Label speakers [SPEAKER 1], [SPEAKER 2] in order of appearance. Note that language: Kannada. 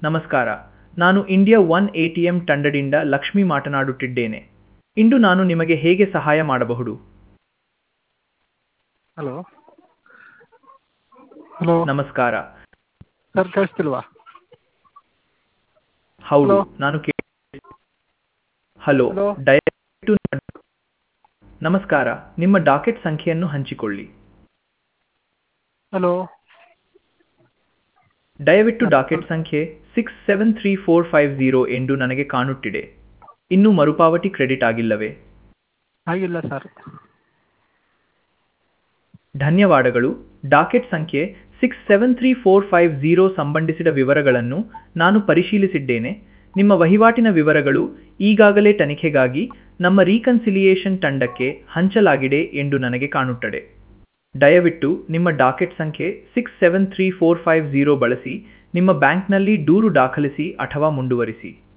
[SPEAKER 1] ನಮಸ್ಕಾರ ನಾನು India one A T M ತಂಡದಿಂದ ಲಕ್ಷ್ಮಿ ಮಾತನಾಡುತ್ತಿದ್ದೇನೆ ಇಂದು ನಾನು ನಿಮಗೆ ಹೇಗೆ ಸಹಾಯ ಮಾಡಬಹುದು
[SPEAKER 2] ಹಲೋ ಹಲೋ
[SPEAKER 1] ನಮಸ್ಕಾರ
[SPEAKER 2] ಸರ್ ಕೇಳಿಸ್ತಿಲ್ವಾ
[SPEAKER 1] ಹೌದು
[SPEAKER 2] Hello.
[SPEAKER 1] ನಾನು ಕೇ ಹಲೋ
[SPEAKER 2] Hello.
[SPEAKER 1] ದಯವಿಟ್ಟು ನಮಸ್ಕಾರ ನಿಮ್ಮ ಡಾಕೆಟ್ ಸಂಖ್ಯೆಯನ್ನು ಹಂಚಿಕೊಳ್ಳಿ
[SPEAKER 2] ಹಲೋ
[SPEAKER 1] ದಯವಿಟ್ಟು ಡಾಕೆಟ್ ಸಂಖ್ಯೆ six seven three four five zero ಎಂದು ನನಗೆ ಕಾಣುತ್ತಿದೆ ಇನ್ನೂ ಮರುಪಾವತಿ ಕ್ರೆಡಿಟ್ ಆಗಿಲ್ಲವೇ
[SPEAKER 2] ಆಗಿಲ್ಲ ಸರ್
[SPEAKER 1] ಧನ್ಯವಾದಗಳು ಡಾಕೆಟ್ ಸಂಖ್ಯೆ six seven three four five zero ಸಂಬಂಧಿಸಿದ ವಿವರಗಳನ್ನು ನಾನು ಪರಿಶೀಲಿಸಿದ್ದೇನೆ ನಿಮ್ಮ ವಹಿವಾಟಿನ ವಿವರಗಳು ಈಗಾಗಲೇ ತನಿಖೆಗಾಗಿ ನಮ್ಮ ರೀಕನ್ಸಿಲಿಯೇಷನ್ ತಂಡಕ್ಕೆ ಹಂಚಲಾಗಿದೆ ಎಂದು ನನಗೆ ಕಾಣುತ್ತದೆ ದಯವಿಟ್ಟು ನಿಮ್ಮ ಡಾಕೆಟ್ ಸಂಖ್ಯೆ six seven three four five zero ಬಳಸಿ ನಿಮ್ಮ ಬ್ಯಾಂಕ್ನಲ್ಲಿ ದೂರು ದಾಖಲಿಸಿ ಅಥವಾ ಮುಂದುವರಿಸಿ